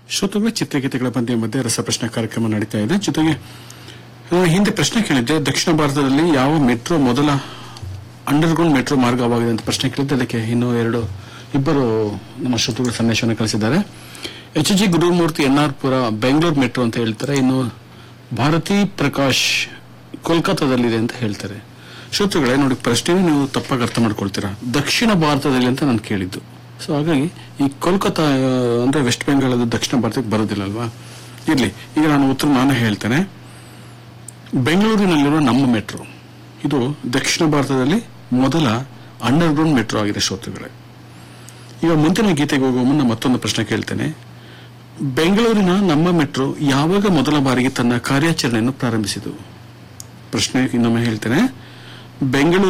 ಶ್ರೋತೃಗಳ ಚಿತ್ರಗೀತೆಗಳ ಪಂದ್ಯ ಮಧ್ಯೆ ರಸಪ್ರಶ್ನೆ ಕಾರ್ಯಕ್ರಮ ನಡೀತಾ ಇದೆ ಜೊತೆಗೆ ಆ, ಹಿಂದೆ ಪ್ರಶ್ನೆ ಕೇಳಿದ್ದೆ ದಕ್ಷಿಣ ಭಾರತದಲ್ಲಿ ಯಾವ ಮೆಟ್ರೋ ಮೊದಲ ಅಂಡರ್ಗ್ರೌಂಡ್ ಮೆಟ್ರೋ ಮಾರ್ಗವಾಗಿದೆ ಅಂತ ಪ್ರಶ್ನೆ ಕೇಳಿದ್ದೆ ಅದಕ್ಕೆ ಇನ್ನೂ ಎರಡು ಇಬ್ಬರು ನಮ್ಮ ಶ್ರೋತೃಗಳು ಸಂದೇಶವನ್ನು ಕಳಿಸಿದ್ದಾರೆ H G Gurumurthy N R Pura Bengaluru metro ಅಂತ ಹೇಳ್ತಾರೆ ಇನ್ನು ಭಾರತಿ ಪ್ರಕಾಶ್ ಕೋಲ್ಕತ್ತಾದಲ್ಲಿದೆ ಅಂತ ಹೇಳ್ತಾರೆ ಶ್ರೋತೃಗಳೇ ನೋಡಿ ಪ್ರಶ್ನೆ ನೀವು ತಪ್ಪಾಗಿ ಅರ್ಥ ಮಾಡ್ಕೊಳ್ತೀರಾ ದಕ್ಷಿಣ ಭಾರತದಲ್ಲಿ ಅಂತ ನಾನು ಕೇಳಿದ್ದು ಸೊ ಹಾಗಾಗಿ ಈ ಕೋಲ್ಕತ್ತಾ ಆ, ಅಂದ್ರೆ ವೆಸ್ಟ್ ಬೆಂಗಾಲದ ದಕ್ಷಿಣ ಭಾರತಕ್ಕೆ ಬರೋದಿಲ್ಲ ಅಲ್ವಾ ಇರ್ಲಿ ಈಗ ನಾನು ಉತ್ತರ ನಾನೇ ಹೇಳ್ತೇನೆ ಬೆಂಗಳೂರಿನಲ್ಲಿರುವ ನಮ್ಮ ಮೆಟ್ರೋ ಇದು ದಕ್ಷಿಣ ಭಾರತದಲ್ಲಿ ಮೊದಲ ಅಂಡರ್ಗ್ರೌಂಡ್ ಮೆಟ್ರೋ ಆಗಿದೆ ಶ್ರೋತೃಗಳೇ ಈಗ ಮುಂದಿನ ಗೀತೆಗೆ ಹೋಗುವ ಮುನ್ನ ಮತ್ತೊಂದು ಪ್ರಶ್ನೆ ಕೇಳ್ತೇನೆ ಬೆಂಗಳೂರಿನ ನಮ್ಮ ಮೆಟ್ರೋ ಯಾವಾಗ ಮೊದಲ ಬಾರಿಗೆ ತನ್ನ ಕಾರ್ಯಾಚರಣೆಯನ್ನು ಪ್ರಾರಂಭಿಸಿತು ಪ್ರಶ್ನೆ ಇನ್ನೊಮ್ಮೆ ಹೇಳ್ತೇನೆ ಬೆಂಗಳೂರು